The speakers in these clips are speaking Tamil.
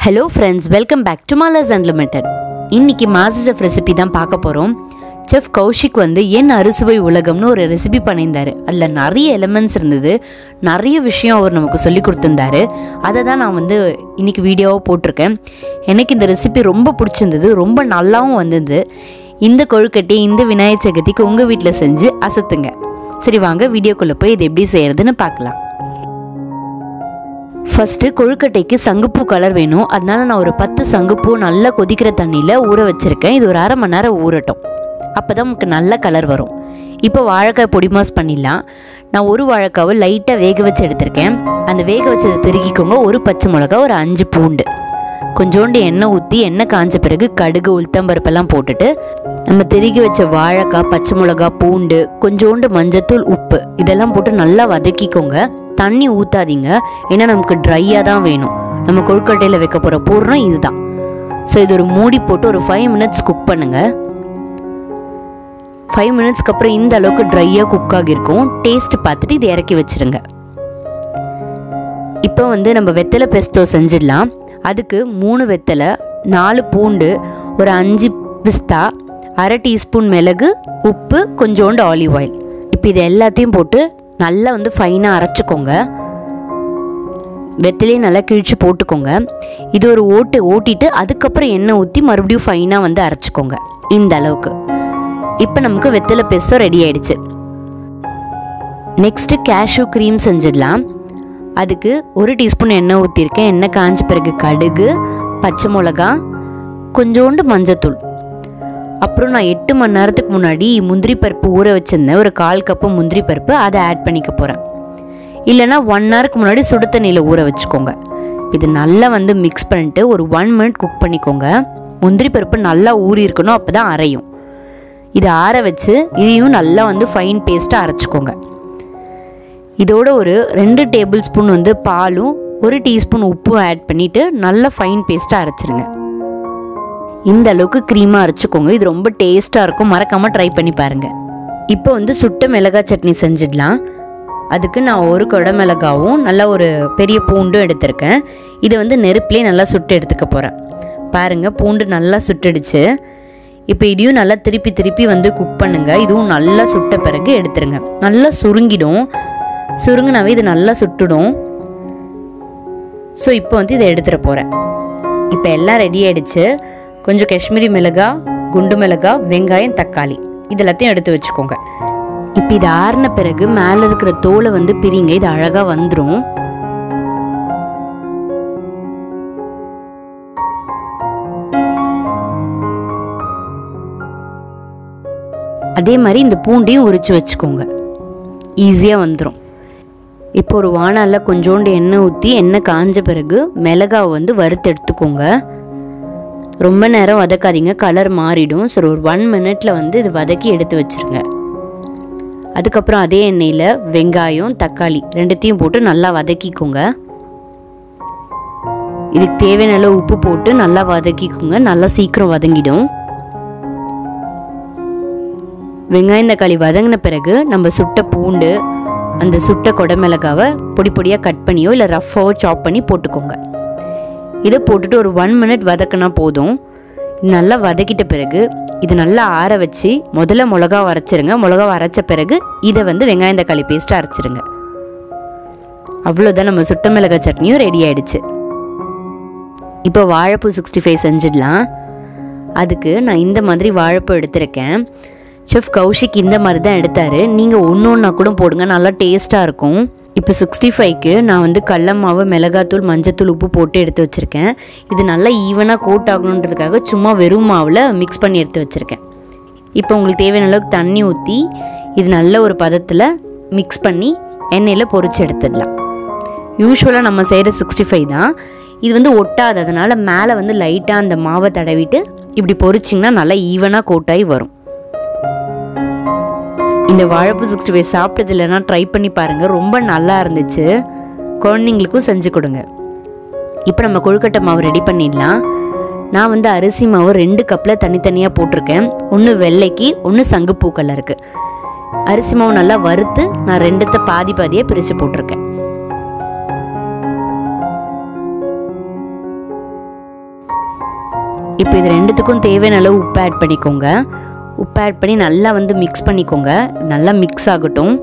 hello friends welcome back to Malars unlimited இன்னைக்கு மாஸ்டர் செஃப் ரெசிபி தான் பார்க்க போகிறோம் செஃப் கௌஷிக் வந்து என் அறுசுவை உலகம்னு ஒரு ரெசிபி பண்ணியிருந்தாரு அதில் நிறைய எலிமெண்ட்ஸ் இருந்தது நிறைய விஷயம் அவர் நமக்கு சொல்லி கொடுத்துருந்தாரு அதை தான் நான் வந்து இன்னைக்கு வீடியோவாக போட்டிருக்கேன் எனக்கு இந்த ரெசிபி ரொம்ப பிடிச்சிருந்தது ரொம்ப நல்லாவும் வந்தது இந்த கொழுக்கட்டை இந்த விநாயகர் சதுர்த்திக்கு உங்கள் வீட்டில் செஞ்சு அசத்துங்க சரி வாங்க வீடியோக்குள்ளே போய் இது எப்படி செய்கிறதுன்னு பார்க்கலாம் ஃபஸ்ட்டு கொழுக்கட்டைக்கு சங்குப்பூ கலர் வேணும் அதனால நான் ஒரு பத்து சங்குப்பூ நல்லா கொதிக்கிற தண்ணியில் ஊற வச்சுருக்கேன் இது ஒரு அரை மணி நேரம் ஊறட்டும் அப்போ தான் நமக்கு நல்ல கலர் வரும் இப்போ வாழைக்காய் பொடி மாஸ் பண்ணிடலாம் நான் ஒரு வாழைக்காவை லைட்டாக வேக வச்சு எடுத்திருக்கேன் அந்த வேக வச்சதை திருகிக்கோங்க ஒரு பச்சை மிளகா ஒரு அஞ்சு பூண்டு கொஞ்சோண்டு எண்ணெய் ஊற்றி எண்ணெய் காஞ்ச பிறகு கடுகு உளுத்தம்பருப்பெல்லாம் போட்டுட்டு நம்ம திருகி வச்ச வாழைக்காய் பச்சை மிளகா பூண்டு கொஞ்சோண்டு மஞ்சத்தூள் உப்பு இதெல்லாம் போட்டு நல்லா வதக்கிக்கோங்க தண்ணி ஊற்றாதீங்க ஏன்னா நமக்கு ட்ரையாக தான் வேணும் நம்ம கொழுக்கட்டையில் வைக்க போகிற பூர்ணம் இதுதான் ஸோ இது ஒரு மூடி போட்டு ஒரு ஃபைவ் மினிட்ஸ் குக் பண்ணுங்க ஃபைவ் மினிட்ஸ்க்கு அப்புறம் இந்த அளவுக்கு ட்ரையாக குக் ஆகியிருக்கும் டேஸ்ட் பார்த்துட்டு இது இறக்கி வச்சிருங்க இப்போ வந்து நம்ம வெத்தலை பெஸ்தோ செஞ்சிடலாம் அதுக்கு மூணு வெத்தலை நாலு பூண்டு ஒரு அஞ்சு பிஸ்தா அரை டீஸ்பூன் மிளகு உப்பு கொஞ்சோண்டு ஆலிவ் ஆயில் இப்போ இது எல்லாத்தையும் போட்டு நல்லா வந்து ஃபைனாக அரைச்சிக்கோங்க வெத்திலையும் நல்லா கிழிச்சு போட்டுக்கோங்க இது ஒரு ஓட்டு ஓட்டிட்டு அதுக்கப்புறம் எண்ணெய் ஊற்றி மறுபடியும் ஃபைனாக வந்து அரைச்சிக்கோங்க இந்த அளவுக்கு இப்போ நமக்கு வெத்தலை பெஸ்தோ ரெடி ஆயிடுச்சு நெக்ஸ்ட்டு கேஷ்யூ க்ரீம் செஞ்சிடலாம் அதுக்கு ஒரு டீஸ்பூன் எண்ணெய் ஊற்றிருக்கேன் எண்ணெய் காஞ்ச பிறகு கடுகு பச்சை மிளகா கொஞ்சோண்டு மஞ்சத்தூள் அப்புறம் நான் எட்டு மணி நேரத்துக்கு முன்னாடி முந்திரி பருப்பு ஊற வச்சுருந்தேன் ஒரு கால் கப்பு முந்திரி பருப்பு அதை ஆட் பண்ணிக்க போகிறேன் இல்லைனா ஒன் ஹவருக்கு முன்னாடி சுடு தண்ணியில் ஊற வச்சுக்கோங்க இது நல்லா வந்து மிக்ஸ் பண்ணிட்டு ஒரு ஒன் மினிட் குக் பண்ணிக்கோங்க முந்திரி பருப்பு நல்லா ஊறி இருக்கணும் அப்போ தான் அரையும் இதை ஆற வச்சு இதையும் நல்லா வந்து ஃபைன் பேஸ்ட்டாக அரைச்சிக்கோங்க இதோட ஒரு ரெண்டு டேபிள் ஸ்பூன் வந்து பாலும் ஒரு டீஸ்பூன் உப்பும் ஆட் பண்ணிவிட்டு நல்லா ஃபைன் பேஸ்ட்டாக அரைச்சிருங்க இந்த அளவுக்கு க்ரீமாக அரைச்சிக்கோங்க இது ரொம்ப டேஸ்ட்டாக இருக்கும் மறக்காமல் ட்ரை பண்ணி பாருங்கள் இப்போ வந்து சுட்ட மிளகாய் சட்னி செஞ்சிடலாம் அதுக்கு நான் ஒரு கொடை மிளகாவும் நல்லா ஒரு பெரிய பூண்டும் எடுத்திருக்கேன் இதை வந்து நெருப்புலேயே நல்லா சுட்டு எடுத்துக்க போகிறேன் பாருங்கள் பூண்டு நல்லா சுட்டுடுச்சு இப்போ இதையும் நல்லா திருப்பி திருப்பி வந்து குக் பண்ணுங்கள் இதுவும் நல்லா சுட்ட பிறகு எடுத்துருங்க நல்லா சுருங்கிடும் சுருங்கினாவே இது நல்லா சுட்டுடும் ஸோ இப்போ வந்து இதை எடுத்துகிற போகிறேன் இப்போ எல்லாம் ரெடி ஆயிடுச்சு கொஞ்சம் காஷ்மீரி மிளகா குண்டு மிளகா வெங்காயம் தக்காளி இது எல்லாத்தையும் எடுத்து வச்சுக்கோங்க இப்போ இது ஆறின பிறகு மேலே இருக்கிற தோலை வந்து பிரிங்க இது அழகாக வந்துடும் அதே மாதிரி இந்த பூண்டையும் உரிச்சு வச்சுக்கோங்க ஈஸியாக வந்துடும் இப்போ ஒரு வானாலில் கொஞ்சோண்டு எண்ணெய் ஊற்றி எண்ணெய் காஞ்ச பிறகு மிளகாவை வந்து வறுத்து எடுத்துக்கோங்க ரொம்ப நேரம் வதக்காதீங்க கலர் மாறிடும் ஸோ ஒரு ஒன் மினிட்ல வந்து இது வதக்கி எடுத்து வச்சிருங்க அதுக்கப்புறம் அதே எண்ணெயில் வெங்காயம் தக்காளி ரெண்டுத்தையும் போட்டு நல்லா வதக்கிக்கோங்க இதுக்கு தேவையான அளவு உப்பு போட்டு நல்லா வதக்கிக்கோங்க நல்லா சீக்கிரம் வதங்கிடும் வெங்காயம் தக்காளி வதங்கின பிறகு நம்ம சுட்ட பூண்டு அந்த சுட்ட கொடமிளகாவை பொடி பொடியாக கட் பண்ணியோ இல்லை ரஃப்பாவோ சாப் பண்ணி போட்டுக்கோங்க இதை போட்டுட்டு ஒரு ஒன் மினிட் வதக்கினா போதும் நல்லா வதக்கிட்ட பிறகு இது நல்லா ஆற வச்சு முதல்ல மிளகா அரைச்சிருங்க மிளகா அரைச்ச பிறகு இதை வந்து வெங்காயம் தக்காளி பேஸ்ட்டாக அரைச்சிருங்க அவ்வளோதான் நம்ம சுட்ட மிளகாய் சட்னியும் ரெடி ஆயிடுச்சு இப்போ வாழைப்பூ சிக்ஸ்டி ஃபைவ் செஞ்சிடலாம் அதுக்கு நான் இந்த மாதிரி வாழைப்பூ எடுத்திருக்கேன் செஃப் கௌஷிக் இந்த மாதிரி தான் எடுத்தார் நீங்கள் ஒன்று ஒன்றா கூட போடுங்க நல்லா டேஸ்ட்டாக இருக்கும் இப்போ சிக்ஸ்டி ஃபைவ்க்கு நான் வந்து கடல மாவு மிளகாத்தூள் மஞ்சத்தூள் உப்பு போட்டு எடுத்து வச்சுருக்கேன் இது நல்லா ஈவனாக கோட் ஆகணுன்றதுக்காக சும்மா வெறும் மாவில் மிக்ஸ் பண்ணி எடுத்து வச்சுருக்கேன் இப்போ உங்களுக்கு தேவையான அளவுக்கு தண்ணி ஊற்றி இது நல்ல ஒரு பதத்தில் மிக்ஸ் பண்ணி எண்ணெயில் பொரிச்சு எடுத்துடலாம் யூஸ்வலாக நம்ம செய்கிற சிக்ஸ்டி ஃபைவ் தான் இது வந்து ஒட்டாததுனால மேலே வந்து லைட்டாக அந்த மாவை தடவிட்டு இப்படி பொரிச்சிங்கன்னா நல்லா ஈவனாக கோட்டாகி வரும் இந்த வாழைப்பூ சிக்ஸ்டி ஃபைவ் சாப்பிட்டது இல்லைன்னா ட்ரை பண்ணி பாருங்கள் ரொம்ப நல்லா இருந்துச்சு குழந்தைங்களுக்கும் செஞ்சு கொடுங்க இப்போ நம்ம கொழுக்கட்டை மாவு ரெடி பண்ணிடலாம் நான் வந்து அரிசி மாவு ரெண்டு கப்பில் தனித்தனியாக போட்டிருக்கேன் ஒன்று வெள்ளைக்கு ஒன்று சங்குப்பூ கலருக்கு அரிசி மாவு நல்லா வறுத்து நான் ரெண்டுத்தை பாதி பாதியாக பிரித்து போட்டிருக்கேன் இப்போ இது ரெண்டுத்துக்கும் தேவையான அளவு உப்பு ஆட் பண்ணிக்கோங்க உப்பு ஆட் பண்ணி நல்லா வந்து மிக்ஸ் பண்ணிக்கோங்க நல்லா மிக்ஸ் ஆகட்டும்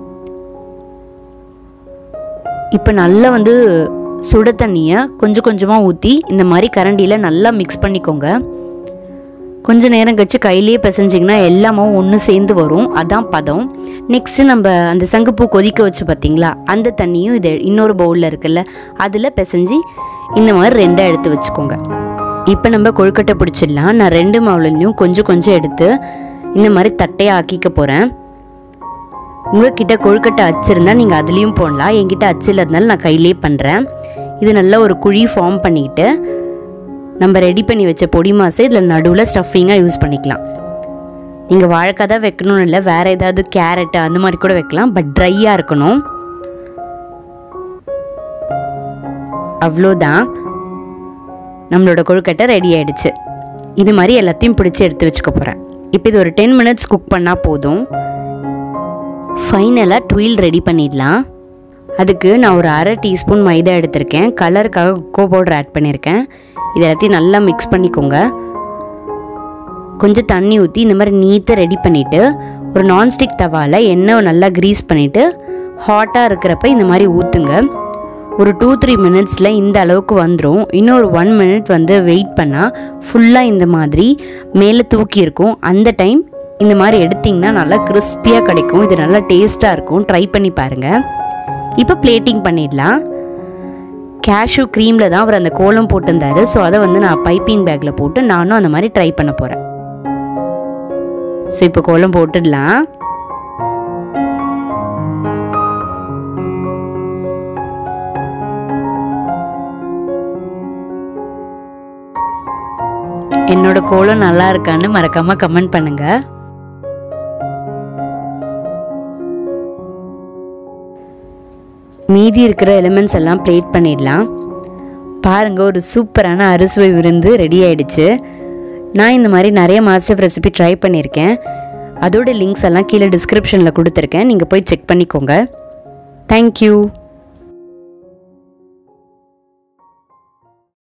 இப்போ நல்லா வந்து சுட தண்ணியை கொஞ்சம் கொஞ்சமாக ஊற்றி இந்த மாதிரி கரண்டியில் நல்லா மிக்ஸ் பண்ணிக்கோங்க கொஞ்ச நேரம் கழிச்சு கையிலேயே பிசைஞ்சிங்கன்னா எல்லாமும் ஒன்று சேர்ந்து வரும் அதான் பதம் நெக்ஸ்ட்டு நம்ம அந்த சங்குப்பூ கொதிக்க வச்சு பார்த்தீங்களா அந்த தண்ணியும் இது இன்னொரு பவுலில் இருக்குல்ல அதில் பிசைஞ்சு இந்த மாதிரி ரெண்டாக எடுத்து வச்சுக்கோங்க இப்போ நம்ம கொழுக்கட்டை பிடிச்சிடலாம் நான் ரெண்டு மாவுலேருந்தும் கொஞ்சம் கொஞ்சம் எடுத்து இந்த மாதிரி தட்டையாக ஆக்கிக்க போகிறேன் உங்ககிட்ட கொழுக்கட்டை அச்சு இருந்தால் நீங்கள் அதுலேயும் போடலாம் என்கிட்ட அச்சு இல்லாதனால நான் கையிலே பண்ணுறேன் இது நல்லா ஒரு குழி ஃபார்ம் பண்ணிக்கிட்டு நம்ம ரெடி பண்ணி வச்ச பொடி மாசை இதில் நடுவில் ஸ்டஃபிங்காக யூஸ் பண்ணிக்கலாம் நீங்கள் வாழைக்காய் தான் வைக்கணும்னு இல்லை வேறு ஏதாவது கேரட்டு அந்த மாதிரி கூட வைக்கலாம் பட் ட்ரையாக இருக்கணும் அவ்வளோதான் நம்மளோட கொழுக்கட்டை ரெடி ஆயிடுச்சு இது மாதிரி எல்லாத்தையும் பிடிச்சி எடுத்து வச்சுக்க போகிறேன் இப்போ இது ஒரு டென் மினிட்ஸ் குக் பண்ணால் போதும் ஃபைனலாக ட்வீல் ரெடி பண்ணிடலாம் அதுக்கு நான் ஒரு அரை டீஸ்பூன் மைதா எடுத்திருக்கேன் கலருக்காக கொக்கோ பவுடர் ஆட் பண்ணியிருக்கேன் இது எல்லாத்தையும் நல்லா மிக்ஸ் பண்ணிக்கோங்க கொஞ்சம் தண்ணி ஊற்றி இந்த மாதிரி நீட்டாக ரெடி பண்ணிவிட்டு ஒரு நான்ஸ்டிக் தவாவில் எண்ணெய் நல்லா க்ரீஸ் பண்ணிவிட்டு ஹாட்டாக இருக்கிறப்ப இந்த மாதிரி ஊற்றுங்க ஒரு டூ த்ரீ மினிட்ஸில் இந்த அளவுக்கு வந்துடும் இன்னும் ஒரு ஒன் மினிட் வந்து வெயிட் பண்ணால் ஃபுல்லாக இந்த மாதிரி மேலே தூக்கி இருக்கும் அந்த டைம் இந்த மாதிரி எடுத்திங்கன்னா நல்லா கிறிஸ்பியாக கிடைக்கும் இது நல்லா டேஸ்ட்டாக இருக்கும் ட்ரை பண்ணி பாருங்கள் இப்போ பிளேட்டிங் பண்ணிடலாம் கேஷ்யூ க்ரீமில் தான் அவர் அந்த கோலம் போட்டிருந்தாரு ஸோ அதை வந்து நான் பைப்பிங் பேக்கில் போட்டு நானும் அந்த மாதிரி ட்ரை பண்ண போகிறேன் ஸோ இப்போ கோலம் போட்டுடலாம் என்னோட கோலம் நல்லா இருக்கான்னு மறக்காமல் கமெண்ட் பண்ணுங்கள் மீதி இருக்கிற எலிமெண்ட்ஸ் எல்லாம் பிளேட் பண்ணிடலாம் பாருங்கள் ஒரு சூப்பரான அறுசுவை விருந்து ரெடி ஆயிடுச்சு நான் இந்த மாதிரி நிறைய மாஸ்டர் ரெசிபி ட்ரை பண்ணியிருக்கேன் அதோட லிங்க்ஸ் எல்லாம் கீழே டிஸ்கிரிப்ஷனில் கொடுத்துருக்கேன் நீங்கள் போய் செக் பண்ணிக்கோங்க தேங்க்யூ